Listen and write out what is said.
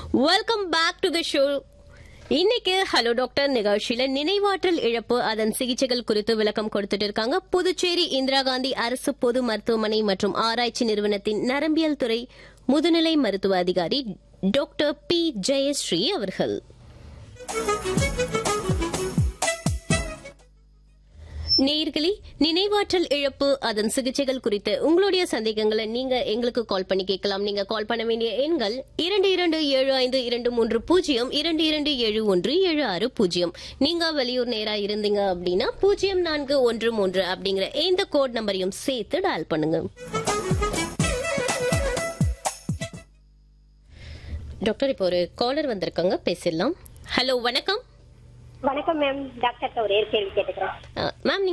welcome back to the show இன்னைக்கு hello doctor நிகழ்ச்சியில நினைவாற்றல் இழப்பு அதன் சிகிச்சைகள் குறித்து விளக்கம் கொடுத்துட்டு இருக்காங்க புதுச்சேரி இந்திரா காந்தி அரசு பொது மருத்துவமனை மற்றும் ஆராய்ச்சி நிறுவனத்தின் நரம்பியல் துறை முதுநிலை மருத்துவ அதிகாரி டாக்டர் பி ஜெயஸ்ரீ அவர்கள் நேர்களே நினைவாற்றல் இழப்பு அதன் சிகிச்சைகள் குறித்து உங்களுடைய சந்தேகங்களை நீங்க எங்களுக்கு கால் பண்ணி கேட்கலாம் நீங்க கால் பண்ண வேண்டிய எண்கள் இரண்டு இரண்டு ஏழு ஐந்து இரண்டு மூன்று பூஜ்ஜியம் இரண்டு இரண்டு ஏழு ஒன்று ஏழு ஆறு பூஜ்ஜியம் நீங்க வெளியூர் நேரா இருந்தீங்க அப்படின்னா பூஜ்ஜியம் நான்கு ஒன்று மூன்று அப்படிங்கிற இந்த கோட் நம்பரையும் சேர்த்து டயல் பண்ணுங்க டாக்டர் இப்போ ஒரு காலர் வந்திருக்காங்க பேசிடலாம் ஹலோ வணக்கம் வணக்கம் மேம் டாக்டர் ஒரே ஒரு கேள்வி கேட்டுக்கிறேன் மேம்